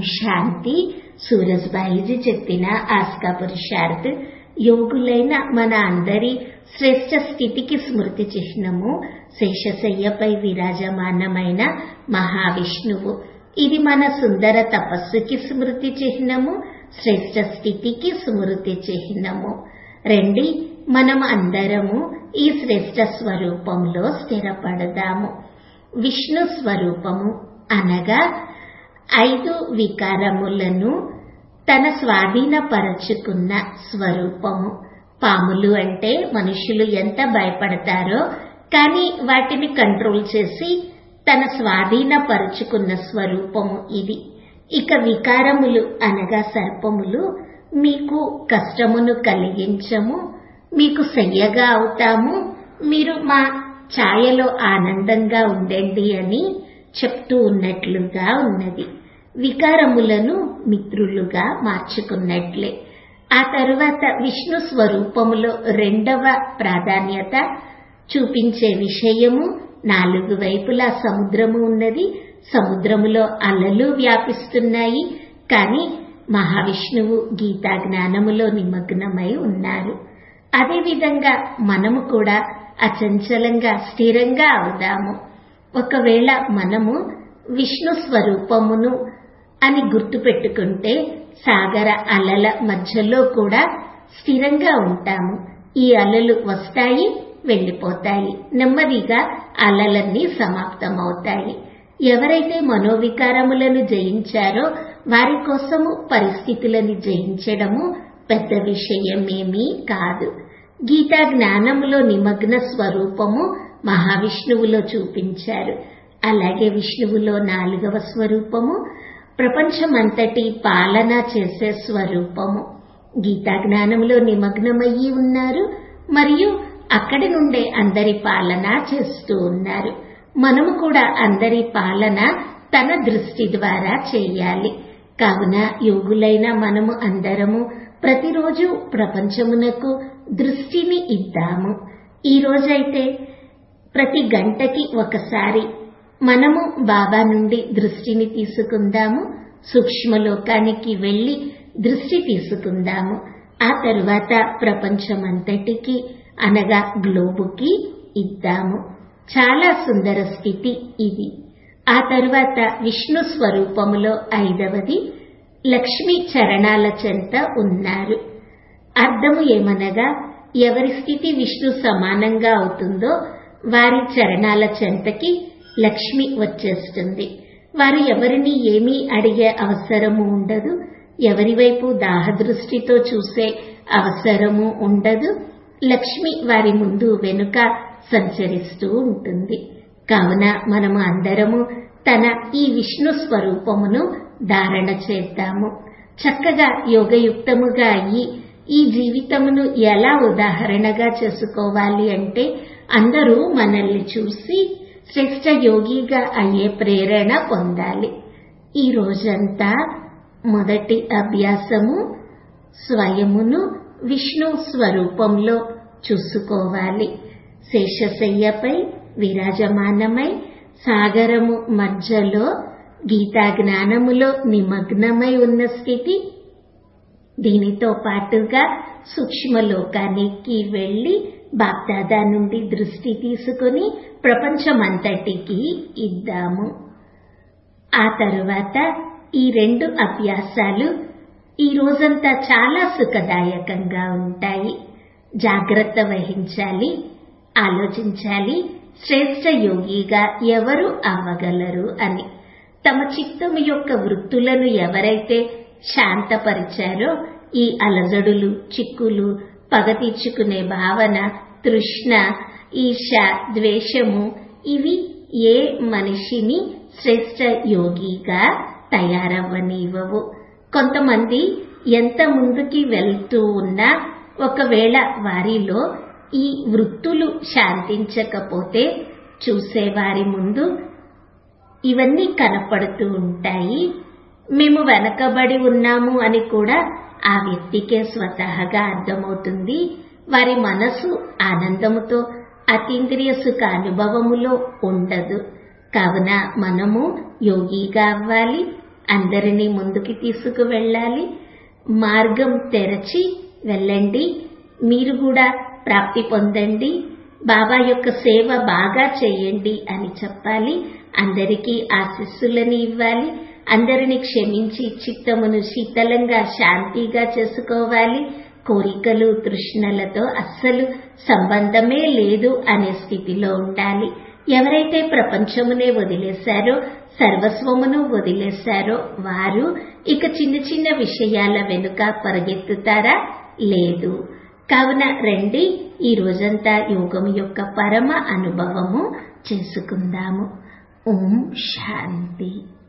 శాంతి సూరజ్బాయిజీ చెప్పిన ఆస్కా పురుషార్థ్ యోగులైన మన అందరి శ్రేష్ట స్థితికి స్మృతి చిహ్నము శేషశయ్యపై విరాజమానమైన మహావిష్ణువు ఇది మన సుందర తపస్సుకి స్మృతి చిహ్నము శ్రేష్ట స్థితికి స్మృతి చిహ్నము రండి మనం అందరము ఈ శ్రేష్ట స్వరూపంలో స్థిరపడదాము విష్ణు స్వరూపము అనగా ఐదు వికారములను తన స్వాధీనపరచుకున్న స్వరూపము పాములు అంటే మనుషులు ఎంత భయపడతారో కానీ వాటిని కంట్రోల్ చేసి తన స్వాధీనపరుచుకున్న స్వరూపము ఇది ఇక వికారములు అనగా సర్పములు మీకు కష్టమును కలిగించము మీకు సయ్యగా అవుతాము మీరు మా ఛాయలో ఆనందంగా ఉండండి అని చెప్తూ ఉన్నట్లుగా ఉన్నది వికారములను మిత్రులుగా మార్చుకున్నట్లే ఆ తరువాత విష్ణు స్వరూపములో రెండవ ప్రాధాన్యత చూపించే విషయము నాలుగు వైపులా సముద్రము ఉన్నది సముద్రములో అలలు వ్యాపిస్తున్నాయి కానీ మహావిష్ణువు గీతా జ్ఞానములో నిమగ్నమై ఉన్నారు అదేవిధంగా మనము కూడా అచంచలంగా స్థిరంగా అవుదాము ఒకవేళ మనము విష్ణు స్వరూపమును అని గుర్తుపెట్టుకుంటే సాగర అలల మధ్యలో కూడా స్థిరంగా ఉంటాము ఈ అలలు వస్తాయి వెళ్ళిపోతాయి నెమ్మదిగా అలలన్నీ సమాప్తమవుతాయి ఎవరైతే మనోవికారములను జయించారో వారి కోసము పరిస్థితులను జయించడము పెద్ద విషయమేమీ కాదు గీతా జ్ఞానములో నిమగ్న స్వరూపము మహావిష్ణువులో చూపించారు అలాగే విష్ణువులో నాలుగవ స్వరూపము ప్రపంచమంతటి పాలన చేసే స్వరూపము గీతా జ్ఞానంలో నిమగ్నమయ్యి ఉన్నారు మరియు అక్కడి నుండే అందరి పాలన చేస్తూ ఉన్నారు మనము కూడా అందరి పాలన తన దృష్టి ద్వారా చేయాలి కావున యోగులైన మనము అందరము ప్రతిరోజు ప్రపంచమునకు దృష్టిని ఇద్దాము ఈ రోజైతే ప్రతి గంటకి ఒకసారి మనము బాబా నుండి దృష్టిని తీసుకుందాము సూక్ష్మలోకానికి వెళ్లి దృష్టి తీసుకుందాము ఆ తరువాత ప్రపంచమంతటికి అనగా గ్లోబుకి ఇద్దాము చాలా సుందర స్థితి ఇది ఆ తరువాత విష్ణు స్వరూపములో ఐదవది లక్ష్మీ చరణాల చెంత ఉన్నారు అర్థము ఏమనగా ఎవరి స్థితి విష్ణు సమానంగా అవుతుందో వారి చరణాల చెంతకి లక్ష్మి వచ్చేస్తుంది వారు ఎవరిని ఏమీ అడిగే అవసరము ఉండదు ఎవరి వైపు దాహదృష్టితో చూసే అవసరము ఉండదు లక్ష్మి వారి ముందు వెనుక సంచరిస్తూ ఉంటుంది కావున మనము అందరము తన ఈ విష్ణు స్వరూపమును ధారణ చేద్దాము చక్కగా యోగయుక్తముగా అయ్యి ఈ జీవితమును ఎలా ఉదాహరణగా చేసుకోవాలి అంటే అందరూ మనల్ని చూసి శ్రేష్ట యోగిగా అయ్యే ప్రేరణ పొందాలి ఈ రోజంతా మొదటి అభ్యాసము స్వయమును విష్ణు స్వరూపంలో చూసుకోవాలి శేషశయ్యపై విరాజమానమై సాగరము మధ్యలో గీతా జ్ఞానములో నిమగ్నమై ఉన్న స్థితి దీనితో పాటుగా సూక్ష్మలోకానికి వెళ్లి బాప్దాదా నుండి దృష్టి తీసుకుని ప్రపంచమంతటికి ఇద్దాము ఆ తరువాత ఈ రెండు అభ్యాసాలు ఈ రోజంతా చాలా సుఖదాయకంగా ఉంటాయి జాగ్రత్త వహించాలి ఆలోచించాలి శ్రేష్ట యోగిగా ఎవరు అవ్వగలరు అని తమ చిత్తము యొక్క వృత్తులను ఎవరైతే శాంతపరిచారో ఈ అలజడులు చిక్కులు పగ తీర్చుకునే భావన తృష్ణ ఈర్ష ద్వేషము ఇవి ఏ మనిషిని శ్రేష్ట యోగిగా తయారవ్వనివ్వవు కొంతమంది ఎంత ముందుకి వెళ్తూ ఉన్నా ఒకవేళ వారిలో ఈ వృత్తులు శాంతించకపోతే చూసేవారి ముందు ఇవన్నీ కనపడుతూ ఉంటాయి మేము వెనకబడి ఉన్నాము అని కూడా ఆ వ్యక్తికే స్వతహగా అర్థమవుతుంది వారి మనసు ఆనందముతో అతీంద్రియ సుఖ అనుభవములో ఉండదు కావున మనము యోగిగా అవ్వాలి అందరినీ ముందుకి తీసుకువెళ్ళాలి మార్గం తెరచి వెళ్ళండి మీరు కూడా ప్రాప్తి పొందండి బాబా యొక్క సేవ బాగా చేయండి అని చెప్పాలి అందరికీ ఆశీస్సులని ఇవ్వాలి అందరిని క్షమించి చిత్తమును శీతలంగా శాంతిగా చేసుకోవాలి కోరికలు తృష్ణలతో అస్సలు సంబంధమే లేదు అనే స్థితిలో ఉండాలి ఎవరైతే ప్రపంచమునే వదిలేశారో సర్వస్వమును వదిలేశారో వారు ఇక చిన్న చిన్న విషయాల వెనుక పరిగెత్తుతారా లేదు కావున రండి ఈ రోజంతా యోగం యొక్క పరమ అనుభవము చేసుకుందాము ఓం శాంతి